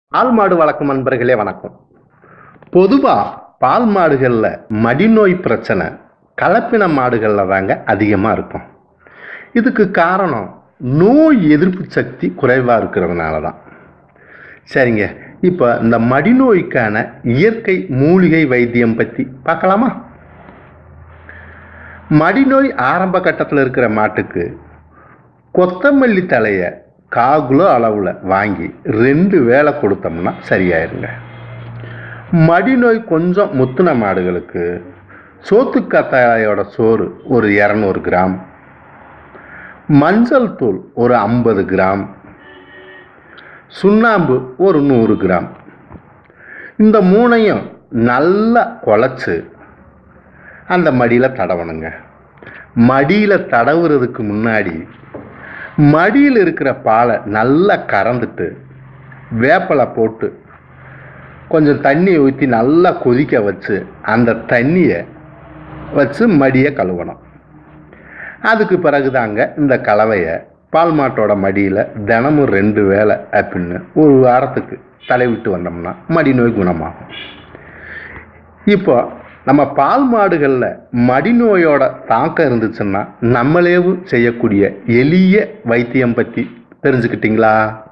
பால் மாடு வளர்க்கும் நண்பர்களே வணக்கம் பொதுவாக பால் மாடுகளில் மடிநோய் பிரச்சனை கலப்பின மாடுகளில் தாங்க அதிகமாக இருக்கும் இதுக்கு காரணம் நோய் எதிர்ப்பு சக்தி குறைவாக இருக்கிறதுனால தான் சரிங்க இப்போ இந்த மடிநோய்க்கான இயற்கை மூலிகை வைத்தியம் பற்றி பார்க்கலாமா மடிநோய் ஆரம்ப கட்டத்தில் இருக்கிற மாட்டுக்கு கொத்தமல்லி தலையை காகுலோ அளவில் வாங்கி ரெண்டு வேளை கொடுத்தோம்னா சரியாயிருங்க மடிநோய் கொஞ்சம் முத்துன மாடுகளுக்கு சோத்துக்கத்தாயோட சோறு ஒரு இரநூறு கிராம் மஞ்சள் தூள் ஒரு ஐம்பது கிராம் சுண்ணாம்பு ஒரு நூறு கிராம் இந்த மூணையும் நல்லா குழச்சி அந்த மடியில் தடவணுங்க மடியில் தடவுறதுக்கு முன்னாடி மடியில் இருக்கிற பாலை நல்லா கறந்துட்டு வேப்பலை போட்டு கொஞ்சம் தண்ணி ஊற்றி நல்லா கொதிக்க வச்சு அந்த தண்ணியை வச்சு மடியை கழுவணும் அதுக்கு பிறகு தாங்க இந்த கலவையை பால் மாட்டோட மடியில் தினமும் ரெண்டு வேளை அப்படின்னு ஒரு வாரத்துக்கு தலைவிட்டு வந்தோம்னா மடி நோய் குணமாகும் இப்போ நம்ம பால் மாடுகளில் மடிநோயோட தாக்கம் இருந்துச்சுன்னா நம்மளேவும் செய்யக்கூடிய எளிய வைத்தியம் பற்றி தெரிஞ்சுக்கிட்டீங்களா